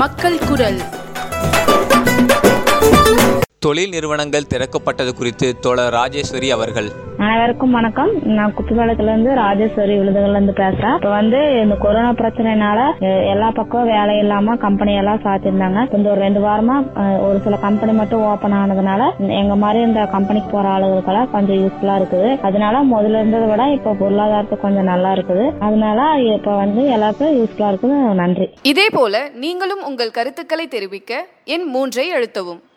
மக்கள் குரல் தொழில் நிறுவனங்கள் திறக்கப்பட்டது குறித்து தோழர் ராஜேஸ்வரி அவர்கள் அனைவருக்கும் வணக்கம் நான் குத்துப்பாளையத்துல இருந்து ராஜேஸ்வரி விழுதுகள்ல இருந்து பேசுறேன் இப்ப வந்து இந்த கொரோனா பிரச்சனைனால அஹ், எல்லா பக்கம் வேலை இல்லாம கம்பெனி எல்லாம் சாத்திருந்தாங்க இப்ப இந்த ஒரு ரெண்டு வாரமா அஹ், ஒரு சில கம்பெனி மட்டும் ஓபன் ஆனதுனால எங்க மாதிரி இந்த கம்பெனிக்கு போற ஆளுகளுக்கெல்லாம் கொஞ்சம் யூஸ்ஃபுல்லா இருக்குது அதனால முதல்ல இருந்ததை விட இப்ப பொருளாதாரத்துக்கு கொஞ்சம் நல்லா இருக்குது அதனால இப்ப வந்து எல்லாருக்கும் யூஸ்ஃபுல்லா இருக்குது நன்றி இதேபோல நீங்களும் உங்கள் கருத்துக்களை தெரிவிக்க எண் மூன்றை அழுத்தவும்